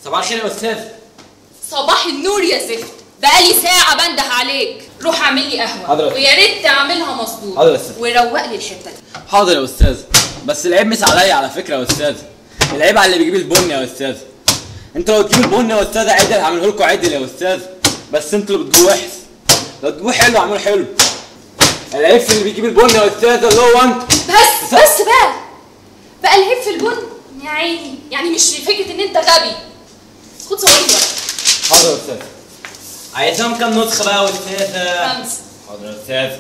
صباح الخير يا استاذ صباح النور يا زفت بقالي ساعة بنده عليك روح اعمل لي قهوة حاضر. ويا ريت تعملها مظبوط حاضر يا أستاذ. وروق لي الحتة دي حاضر يا استاذ بس العيب مش عليا على فكره يا استاذ العيب على اللي بيجيب البن يا استاذ انت لو تجيب البن يا استاذ عدل هعمله لكم عدل يا استاذ بس انتوا اللي بتجيبوه وحش لو تجيبوه حلو اعمله حلو العيب في اللي بيجيب البن يا استاذ اللي هو انت بس بس بقى بقى الهيب في البن يا عيني يعني مش فكرة ان انت غبي خد صوري بقى حاضر يا استاذ عايزهم كام نسخه بقى يا استاذ خمسة حاضر يا استاذ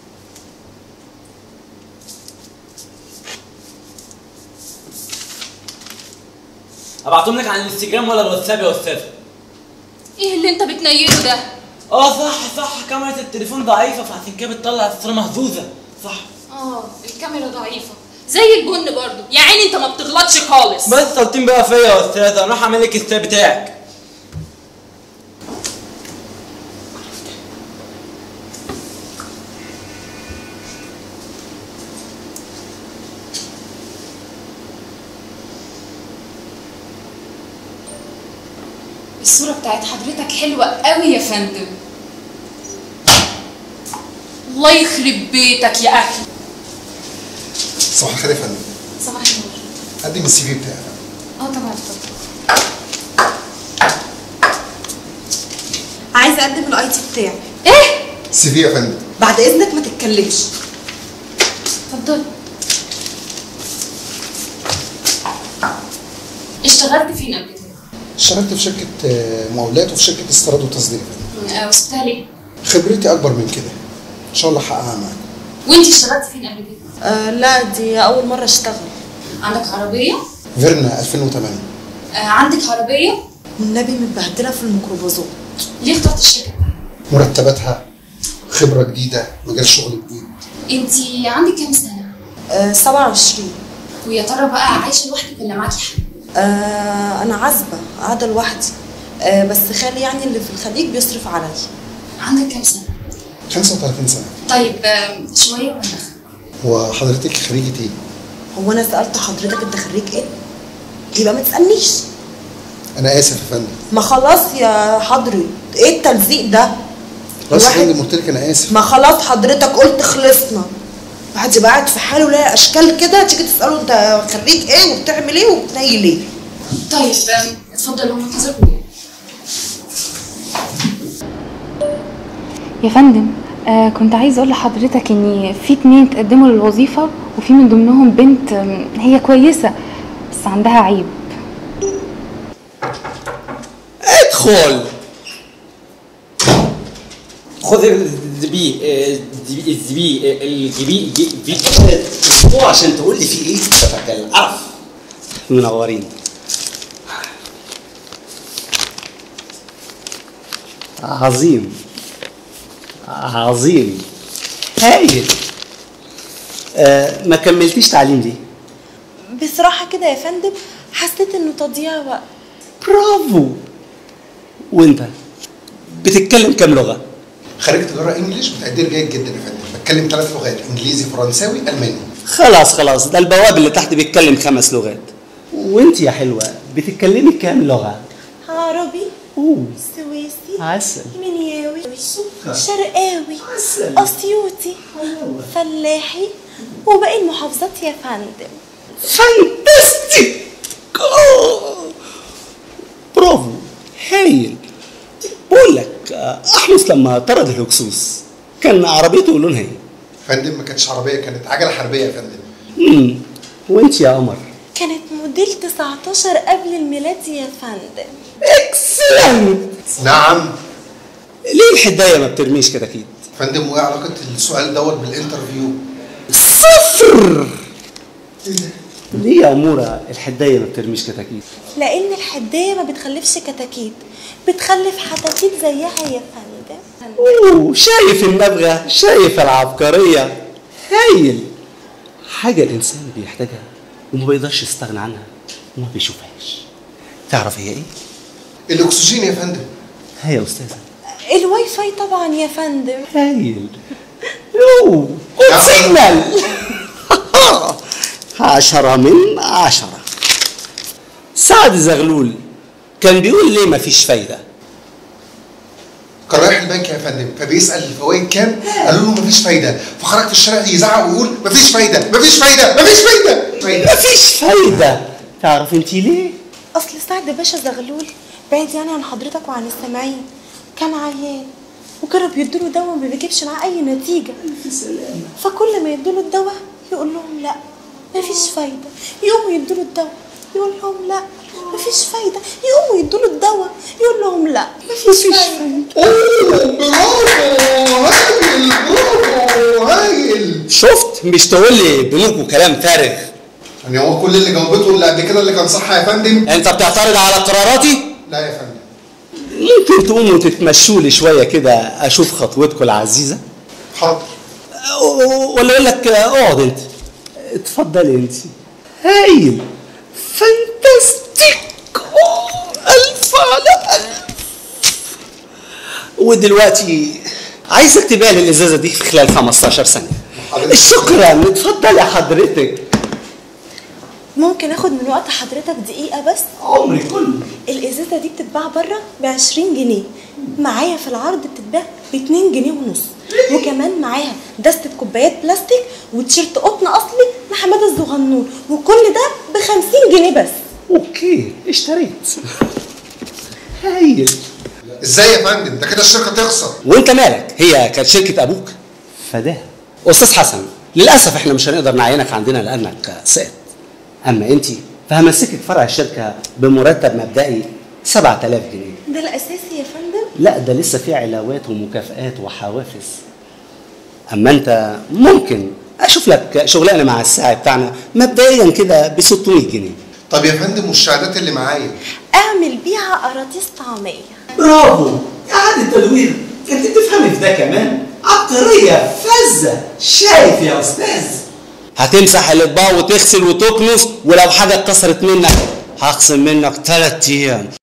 ابعتهم لك على الانستجرام ولا الواتساب يا استاذ ايه اللي انت بتنيله ده اه صح صح كاميرا التليفون ضعيفه فعشان كده بتطلع الصوره مهزوزه صح اه الكاميرا ضعيفة زي البن برضو يا عيني انت ما بتغلطش خالص بس صالتين بقى فيا يا استاذ انا راح اعمل لك الستايل بتاعك الصورة بتاعت حضرتك حلوة قوي يا فندم الله يخرب بيتك يا اخي صباح الخير يا فندم صباح النور قدم السي في بتاعك اه طبعا اتفضل عايزه اقدم الاي تي بتاعي ايه السي في يا فندم بعد اذنك ما تتكلمش اتفضل اشتغلت فين قبل كده؟ اشتغلت في شركه آه، مقاولات وفي شركه استيراد وتصدير يا فندم آه، وسبتها ليه؟ خبرتي اكبر من كده ان شاء الله احققها معاك وانتي اشتغلت فين قبل كده؟ آه لا دي اول مره اشتغل عندك عربية؟ فيرنا 2008 آه عندك عربية؟ والنبي متبهدله في الميكروباصات ليه اخترت الشركة بتاعتك؟ مرتباتها خبره جديده مجال شغل جديد انتي عندك كام سنة؟ آه 27 ويا ترى بقى عايشة لوحدك ولا معاكي حد؟ آه انا عازبه قاعده لوحدي آه بس خالي يعني اللي في الخليج بيصرف عليا عندك كام سنة؟ 35 سنه طيب آه شوية ولا آخر؟ وحضرتك خريجه ايه؟ هو انا سالت حضرتك انت خريج ايه يبقى ما تسالنيش انا اسف يا فندم ما خلاص يا حضري ايه التلزيق ده بس يا الواحد- فندم قلت لك انا اسف ما خلاص حضرتك قلت خلصنا واحد يبقى قاعد في حاله لا اشكال كده تيجي تساله انت خريج ايه وبتعمل ايه وبتنيل ايه طيب آه اتفضلوا منتظركم يا فندم آه كنت عايز اقول لحضرتك ان في اتنين تقدموا للوظيفه وفي من ضمنهم بنت آم، هي كويسه بس عندها عيب ادخل خذ الزبي الزبي الزبي الزبي الزبي هو عشان تقول لي في ايه تفكر اعرف منورين عظيم عظيم هايل آه ما كملتيش تعليم ليه بصراحه كده يا فندم حسيت انه تضييع وقت برافو وانت بتتكلم كام لغه خريج تجاره انجليش بتقدير جيد جدا يا فندم بتكلم ثلاث لغات انجليزي فرنساوي الماني خلاص خلاص ده البواب اللي تحت بيتكلم خمس لغات وانت يا حلوه بتتكلمي كام لغه عربي اوه سويسي عسل منياوي شرقاوي عسل. اسيوطي فلاحي وباقي المحافظات يا فندم فانتستيك أوه. برافو هايل بقول لك آه، احمس لما طرد الهكسوس كان عربيته لونها ايه؟ فندم ما كانتش عربيه كانت عجله حربيه يا فندم امم وانت يا قمر كانت موديل 19 قبل الميلاد يا فندم اكسلنت نعم ليه الحدايه ما بترميش كتاكيت؟ فندم وايه علاقه السؤال دوت بالانترفيو صفر ليه يا أمورة الحداية ما بترميش كتاكيت؟ لان الحدايه ما بتخلفش كتاكيت بتخلف حتاتيت زيها يا فندم أوه شايف النبغة شايف العبقرية هايل حاجة الإنسان بيحتاجها وما بيقدرش يستغنى عنها وما بيشوفهاش تعرف هي إيه؟ الاكسجين يا فندم هي يا أستاذة الواي فاي طبعا يا فندم هايل أوه جود سيجنال عشرة من عشرة سعد زغلول كان بيقول ليه مفيش فايده كان رايح البنك يا فندم فبيسال الفوائد كام قالوا له مفيش فايده فخرج في الشارع يزعق ويقول مفيش فايده مفيش فايده مفيش فايده فايده مفيش فايده تعرف انت ليه اصل سعد باشا زغلول بعيد يعني عن حضرتك وعن السامعين كان عيان وكانوا بيدوا له دواء ما بيجيبش معاه اي نتيجه فكل ما يدوا له الدواء يقول لهم لا مفيش فايده يقوموا يدوا له الدواء يقول لهم لا مفيش فايده يقوموا يدوا له الدواء يقول لهم لا مفيش فايده اوه برافو هايل برافو هايل شفت مش تقول لي بنوك وكلام فارغ يعني هو كل اللي جاوبته اللي قبل كده اللي كان صح يا فندم انت بتعترض على قراراتي لا يا فندم ممكن تقوموا تتمشوا لي شويه كده اشوف خطوتكم العزيزه حاضر ولا اقول لك اقعد انت اتفضلي انت هايل فانتاستيك أوه، الف على الف ودلوقتي عايزك تبيع لي الازازه دي في خلال 15 ثانيه حضرتك- شكرا اتفضلي حضرتك ممكن اخد من وقت حضرتك دقيقه بس عمري كله الازازه دي بتتباع بره ب 20 جنيه معايا في العرض بتتباع ب 2 جنيه ونص وكمان معاها دستة كوبايات بلاستيك وتيشيرت قطن اصلي لحماده الصغنون وكل ده ب 50 جنيه بس اوكي اشتريت هايل ازاي يا فندم ده كده الشركه تخسر وانت مالك هي كانت شركه ابوك فده استاذ حسن للاسف احنا مش هنقدر نعينك عندنا لانك سقط اما انت فهمسكك فرع الشركه بمرتب مبدئي 7000 جنيه ده الاساسي يا فندم لا ده لسه في علاوات ومكافآت وحوافز اما انت ممكن اشوف لك شغلانه مع الساعي بتاعنا مبدئيا كده ب 600 جنيه طب يا فندم والشهادات اللي معايا اعمل بيها قراطيس طعميه برافو اعاده تدوير انت تفهمي في ده كمان عبقريه فزه شايف يا استاذ هتمسح الاطباق وتغسل وتكنس ولو حاجه اتكسرت منك هخصم منك ثلاث ايام